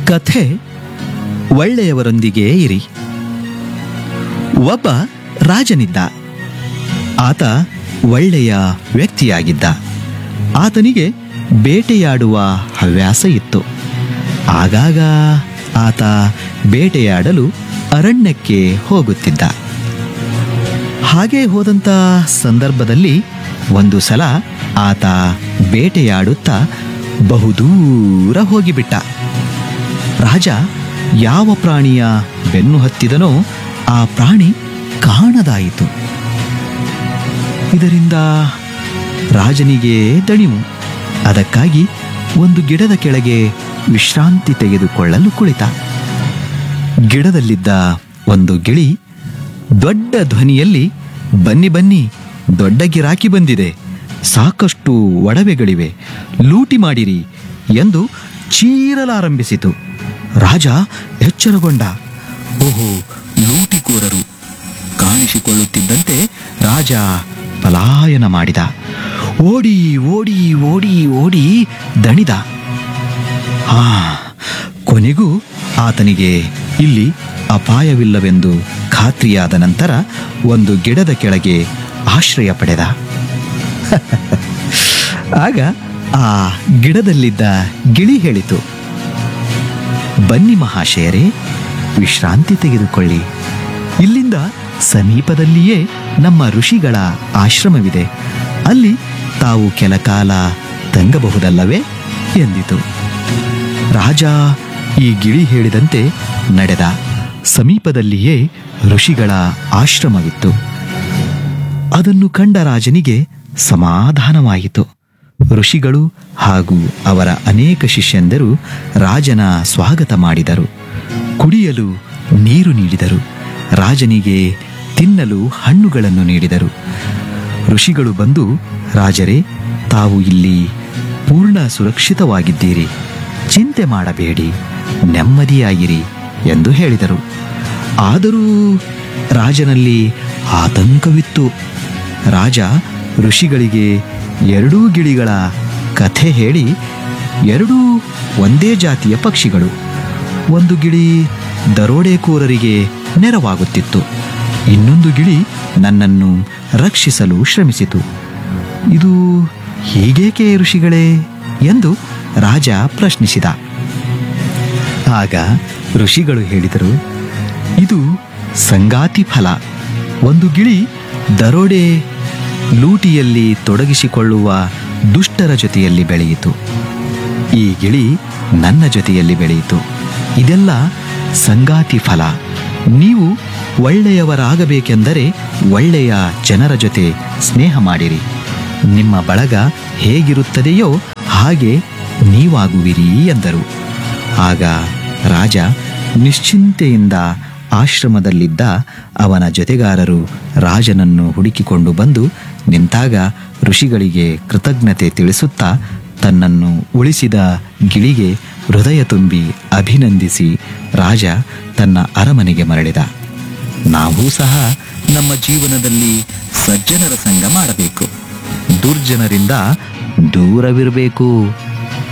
ಕಥೆ ಒಳ್ಳೆಯವರೊಂದಿಗೆ ಇರಿ ಒಬ್ಬ ರಾಜನಿದ್ದ ಆತ ಒಳ್ಳೆಯ ವ್ಯಕ್ತಿಯಾಗಿದ್ದ ಆತನಿಗೆ ಬೇಟೆಯಾಡುವ ಹವ್ಯಾಸ ಇತ್ತು ಆಗಾಗ ಆತ ಬೇಟೆಯಾಡಲು ಅರಣ್ಯಕ್ಕೆ ಹೋಗುತ್ತಿದ್ದ ಹಾಗೆ ಹೋದಂಥ ಸಂದರ್ಭದಲ್ಲಿ ಒಂದು ಸಲ ಆತ ಬೇಟೆಯಾಡುತ್ತಾ ಬಹುದೂರ ಹೋಗಿಬಿಟ್ಟ ರಾಜ ಯಾವ ಪ್ರಾಣಿಯ ಬೆನ್ನು ಹತ್ತಿದನೋ ಆ ಪ್ರಾಣಿ ಕಾಣದಾಯಿತು ಇದರಿಂದ ರಾಜನಿಗೆ ದಣಿವು ಅದಕ್ಕಾಗಿ ಒಂದು ಗಿಡದ ಕೆಳಗೆ ವಿಶ್ರಾಂತಿ ತೆಗೆದುಕೊಳ್ಳಲು ಕುಳಿತ ಗಿಡದಲ್ಲಿದ್ದ ಒಂದು ಗಿಳಿ ದೊಡ್ಡ ಧ್ವನಿಯಲ್ಲಿ ಬನ್ನಿ ಬನ್ನಿ ದೊಡ್ಡ ಗಿರಾಕಿ ಬಂದಿದೆ ಸಾಕಷ್ಟು ಒಡವೆಗಳಿವೆ ಲೂಟಿ ಮಾಡಿರಿ ಎಂದು ಚೀರಲಾರಂಭಿಸಿತು ರಾಜ ಎಚ್ಚರಗೊಂಡ ಓಹೋ ಲೂಟಿಕೋರರು ಕಾಣಿಸಿಕೊಳ್ಳುತ್ತಿದ್ದಂತೆ ರಾಜ ಪಲಾಯನ ಮಾಡಿದ ಓಡಿ ಓಡಿ ಓಡಿ ಓಡಿ ದಣಿದ ಹಾ ಕೊನೆಗೂ ಆತನಿಗೆ ಇಲ್ಲಿ ಅಪಾಯವಿಲ್ಲವೆಂದು ಖಾತ್ರಿಯಾದ ನಂತರ ಒಂದು ಗಿಡದ ಕೆಳಗೆ ಆಶ್ರಯ ಪಡೆದ ಆಗ ಆ ಗಿಡದಲ್ಲಿದ್ದ ಗಿಳಿ ಹೇಳಿತು ಬನ್ನಿ ಮಹಾಶಯರೇ ವಿಶ್ರಾಂತಿ ತೆಗೆದುಕೊಳ್ಳಿ ಇಲ್ಲಿಂದ ಸಮೀಪದಲ್ಲಿಯೇ ನಮ್ಮ ಋಷಿಗಳ ಆಶ್ರಮವಿದೆ ಅಲ್ಲಿ ತಾವು ಕೆಲ ಕಾಲ ತಂಗಬಹುದಲ್ಲವೇ ಎಂದಿತು ರಾಜ ಈ ಗಿಳಿ ಹೇಳಿದಂತೆ ನಡೆದ ಸಮೀಪದಲ್ಲಿಯೇ ಋಷಿಗಳ ಆಶ್ರಮವಿತ್ತು ಅದನ್ನು ಕಂಡ ರಾಜನಿಗೆ ಸಮಾಧಾನವಾಯಿತು ಋಷಿಗಳು ಹಾಗೂ ಅವರ ಅನೇಕ ಶಿಷ್ಯಂದರು ರಾಜನ ಸ್ವಾಗತ ಮಾಡಿದರು ಕುಡಿಯಲು ನೀರು ನೀಡಿದರು ರಾಜನಿಗೆ ತಿನ್ನಲು ಹಣ್ಣುಗಳನ್ನು ನೀಡಿದರು ಋಷಿಗಳು ಬಂದು ರಾಜರೇ ತಾವು ಇಲ್ಲಿ ಪೂರ್ಣ ಸುರಕ್ಷಿತವಾಗಿದ್ದೀರಿ ಚಿಂತೆ ಮಾಡಬೇಡಿ ನೆಮ್ಮದಿಯಾಗಿರಿ ಎಂದು ಹೇಳಿದರು ಆದರೂ ರಾಜನಲ್ಲಿ ಆತಂಕವಿತ್ತು ರಾಜ ಋಷಿಗಳಿಗೆ ಎರಡೂ ಗಿಳಿಗಳ ಕಥೆ ಹೇಳಿ ಎರಡೂ ಒಂದೇ ಜಾತಿಯ ಪಕ್ಷಿಗಳು ಒಂದು ಗಿಳಿ ದರೋಡೆಕೋರರಿಗೆ ನೆರವಾಗುತ್ತಿತ್ತು ಇನ್ನೊಂದು ಗಿಳಿ ನನ್ನನ್ನು ರಕ್ಷಿಸಲು ಶ್ರಮಿಸಿತು ಇದು ಹೀಗೇಕೆ ಋಷಿಗಳೇ ಎಂದು ರಾಜ ಪ್ರಶ್ನಿಸಿದ ಆಗ ಋಷಿಗಳು ಹೇಳಿದರು ಇದು ಸಂಗಾತಿ ಫಲ ಒಂದು ಗಿಳಿ ದರೋಡೆ ಲೂಟಿಯಲ್ಲಿ ತೊಡಗಿಸಿಕೊಳ್ಳುವ ದುಷ್ಟರ ಜೊತೆಯಲ್ಲಿ ಬೆಳೆಯಿತು ಈ ಗಿಳಿ ನನ್ನ ಜೊತೆಯಲ್ಲಿ ಬೆಳೆಯಿತು ಇದೆಲ್ಲ ಸಂಗಾತಿ ಫಲ ನೀವು ಒಳ್ಳೆಯವರಾಗಬೇಕೆಂದರೆ ಒಳ್ಳೆಯ ಜನರ ಜೊತೆ ಸ್ನೇಹ ಮಾಡಿರಿ ನಿಮ್ಮ ಬಳಗ ಹೇಗಿರುತ್ತದೆಯೋ ಹಾಗೆ ನೀವಾಗುವಿರಿ ಎಂದರು ಆಗ ರಾಜ ನಿಶ್ಚಿಂತೆಯಿಂದ ಆಶ್ರಮದಲ್ಲಿದ್ದ ಅವನ ಜೊತೆಗಾರರು ರಾಜನನ್ನು ಹುಡುಕಿಕೊಂಡು ಬಂದು ನಿಂತಾಗ ಋಷಿಗಳಿಗೆ ಕೃತಜ್ಞತೆ ತಿಳಿಸುತ್ತಾ ತನ್ನನ್ನು ಉಳಿಸಿದ ಗಿಳಿಗೆ ಹೃದಯ ತುಂಬಿ ಅಭಿನಂದಿಸಿ ರಾಜ ತನ್ನ ಅರಮನೆಗೆ ಮರಳಿದ ನಾವೂ ಸಹ ನಮ್ಮ ಜೀವನದಲ್ಲಿ ಸಜ್ಜನರ ಸಂಗ ಮಾಡಬೇಕು ದುರ್ಜನರಿಂದ ದೂರವಿರಬೇಕು